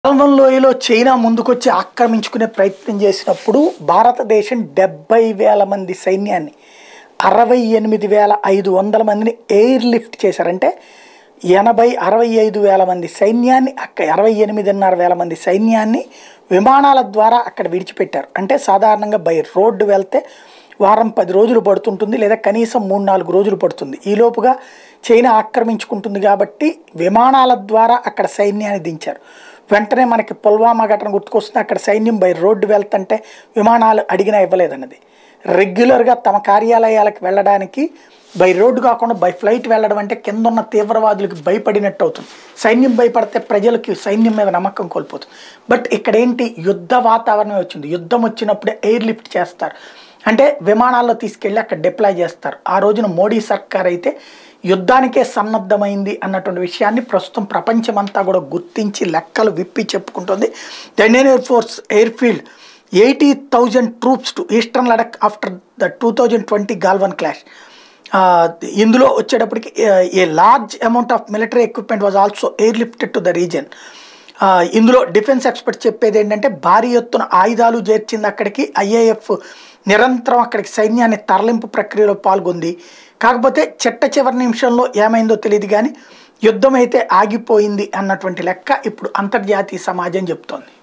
పాల్వన్ లోయలో చైనా ముందుకొచ్చి ఆక్రమించుకునే ప్రయత్నం చేసినప్పుడు భారతదేశం డెబ్బై వేల మంది సైన్యాన్ని అరవై ఎనిమిది వేల ఐదు వందల మందిని ఎయిర్ లిఫ్ట్ చేశారంటే ఎనభై అరవై ఐదు వేల మంది సైన్యాన్ని అక్కడ అరవై ఎనిమిదిన్నర వేల మంది సైన్యాన్ని విమానాల ద్వారా అక్కడ విడిచిపెట్టారు అంటే సాధారణంగా బై రోడ్డు వెళ్తే వారం పది రోజులు పడుతుంటుంది లేదా కనీసం మూడు నాలుగు రోజులు పడుతుంది ఈలోపుగా చైనా ఆక్రమించుకుంటుంది కాబట్టి విమానాల ద్వారా అక్కడ సైన్యాన్ని దించారు వెంటనే మనకి పుల్వామా ఘటన గుర్తుకొస్తుంది అక్కడ సైన్యం బై రోడ్డు వెళ్తుంటే విమానాలు అడిగినా ఇవ్వలేదన్నది రెగ్యులర్గా తమ కార్యాలయాలకు వెళ్ళడానికి బై రోడ్డు కాకుండా బై ఫ్లైట్ వెళ్ళడం అంటే కింద ఉన్న తీవ్రవాదులకు భయపడినట్టు అవుతుంది సైన్యం భయపడితే ప్రజలకి సైన్యం మీద నమ్మకం కోల్పోతుంది బట్ ఇక్కడ ఏంటి యుద్ధ వాతావరణం వచ్చింది యుద్ధం వచ్చినప్పుడే ఎయిర్ లిఫ్ట్ చేస్తారు అంటే విమానాల్లో తీసుకెళ్ళి అక్కడ డిప్లాయ్ చేస్తారు ఆ రోజున మోడీ సర్కార్ అయితే యుద్ధానికే సన్నద్ధమైంది అన్నటువంటి విషయాన్ని ప్రస్తుతం ప్రపంచమంతా కూడా గుర్తించి లెక్కలు విప్పి చెప్పుకుంటుంది the Indian air force airfield eighty thousand troops to eastern Ladakh after the two thousand twenty Galwan clash ఇందులో వచ్చేటప్పటికి a large amount of military equipment was also airlifted to the region ఇందులో డిఫెన్స్ ఎక్స్పర్ట్ చెప్పేది ఏంటంటే భారీ ఎత్తున ఆయుధాలు చేర్చింది అక్కడికి ఐఏఎఫ్ నిరంతరం అక్కడికి సైన్యాన్ని తరలింపు ప్రక్రియలో పాల్గొంది కాకపోతే చెట్ట చివరి నిమిషంలో ఏమైందో తెలియదు కానీ యుద్ధం అయితే ఆగిపోయింది అన్నటువంటి లెక్క ఇప్పుడు అంతర్జాతీయ సమాజం చెప్తోంది